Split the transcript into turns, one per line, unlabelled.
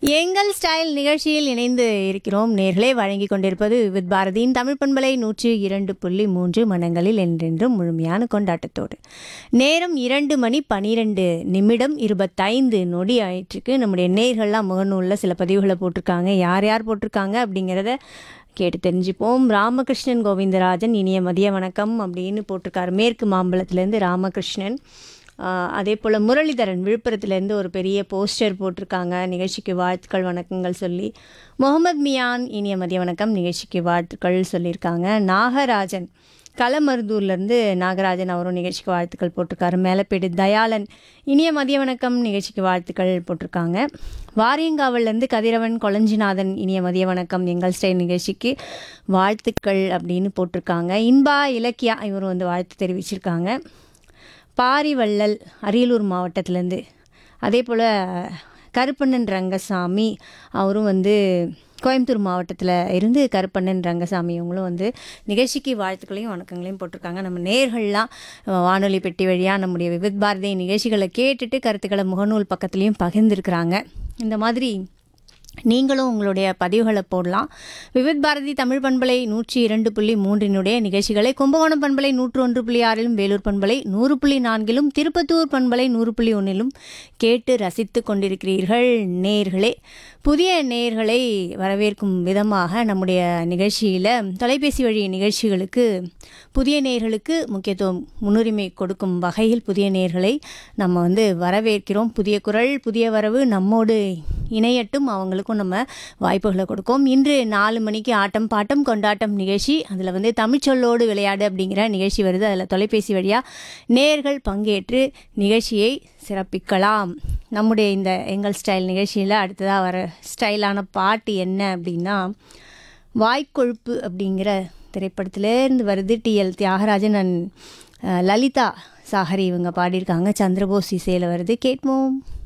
எங்கள் ஸ்டைல் நிகழ்ச்சியில் இணைந்து இருக்கிறோம் நேர்களே வழங்கி கொண்டிருப்பது வித் பாரதியின் தமிழ் பண்பலை நூற்றி இரண்டு புள்ளி மூன்று மனங்களில் என்றென்றும் முழுமையான கொண்டாட்டத்தோடு நேரம் இரண்டு மணி பனிரெண்டு நிமிடம் இருபத்தைந்து நொடி ஆயிற்றுக்கு நம்முடைய நேர்கள்லாம் முகநூலில் சில பதிவுகளை போட்டிருக்காங்க யார் யார் போட்டிருக்காங்க அப்படிங்கிறத கேட்டு தெரிஞ்சுப்போம் ராமகிருஷ்ணன் கோவிந்தராஜன் இனிய மதிய வணக்கம் அப்படின்னு போட்டிருக்காரு மேற்கு மாம்பலத்திலேருந்து ராமகிருஷ்ணன் ஆஹ் அதே போல் முரளிதரன் விழுப்புரத்துலேருந்து ஒரு பெரிய போஸ்டர் போட்டிருக்காங்க நிகழ்ச்சிக்கு வாழ்த்துக்கள் வணக்கங்கள் சொல்லி முகமது மியான் இனிய மதிய வணக்கம் நிகழ்ச்சிக்கு வாழ்த்துக்கள் சொல்லியிருக்காங்க நாகராஜன் களமருதூர்லேருந்து நாகராஜன் அவரும் நிகழ்ச்சிக்கு வாழ்த்துக்கள் போட்டிருக்காரு மேலப்பேடு தயாளன் இனிய மதிய வணக்கம் நிகழ்ச்சிக்கு வாழ்த்துக்கள் போட்டிருக்காங்க வாரியங்காவிலேருந்து கதிரவன் கொளஞ்சிநாதன் இனிய மதிய வணக்கம் எங்கள் ஸ்டைல் நிகழ்ச்சிக்கு வாழ்த்துக்கள் அப்படின்னு போட்டிருக்காங்க இன்பா இலக்கியா இவரும் வந்து வாழ்த்து தெரிவிச்சிருக்காங்க பாரிவள்ளல் அரியலூர் மாவட்டத்திலேருந்து அதே போல் கருப்பண்ணன் ரங்கசாமி அவரும் வந்து கோயம்புத்தூர் மாவட்டத்தில் இருந்து கருப்பண்ணன் ரங்கசாமி அவங்களும் வந்து நிகழ்ச்சிக்கு வாழ்த்துக்களையும் வணக்கங்களையும் போட்டிருக்காங்க நம்ம நேர்கள்லாம் வானொலி பெட்டி வழியாக நம்முடைய விவித் பாரதி நிகழ்ச்சிகளை கேட்டுட்டு கருத்துக்களை முகநூல் பக்கத்துலேயும் பகிர்ந்துருக்கிறாங்க இந்த மாதிரி நீங்களும் உங்களுடைய பதிவுகளை போடலாம் விவித் பாரதி தமிழ் பண்பலை நூற்றி இரண்டு புள்ளி மூன்றினுடைய நிகழ்ச்சிகளை கும்பகோணம் பண்பலை நூற்று ஒன்று புள்ளி ஆறிலும் வேலூர் பண்பலை நூறு புள்ளி நான்கிலும் திருப்பத்தூர் பண்பலை நூறு புள்ளி ஒன்றிலும் கேட்டு ரசித்து கொண்டிருக்கிறீர்கள் நேர்களே புதிய நேர்களை வரவேற்கும் விதமாக நம்முடைய நிகழ்ச்சியில் தொலைபேசி வழி நிகழ்ச்சிகளுக்கு புதிய நேர்களுக்கு முக்கியத்துவம் முன்னுரிமை கொடுக்கும் வகையில் புதிய நேர்களை நம்ம வந்து வரவேற்கிறோம் புதிய குரல் புதிய வரவு நம்மோடு இணையட்டும் அவங்களுக்கும் நம்ம வாய்ப்புகளை கொடுக்கும் இன்று நாலு மணிக்கு ஆட்டம் பாட்டம் கொண்டாட்டம் நிகழ்ச்சி அதில் வந்து தமிழ்ச்சொல்லோடு விளையாடு அப்படிங்கிற நிகழ்ச்சி வருது அதில் தொலைபேசி வழியாக நேர்கள் பங்கேற்று நிகழ்ச்சியை சிறப்பிக்கலாம் நம்முடைய இந்த எங்கள் ஸ்டைல் நிகழ்ச்சியில் அடுத்ததாக வர ஸ்டைலான பாட்டு என்ன அப்படின்னா வாய்க்கொழுப்பு அப்படிங்கிற திரைப்படத்திலேருந்து வருது டிஎல் தியாகராஜன் அண்ட் லலிதா சாகரி இவங்க பாடியிருக்காங்க சந்திரபோஸ் இசையில் வருது கேட்போம்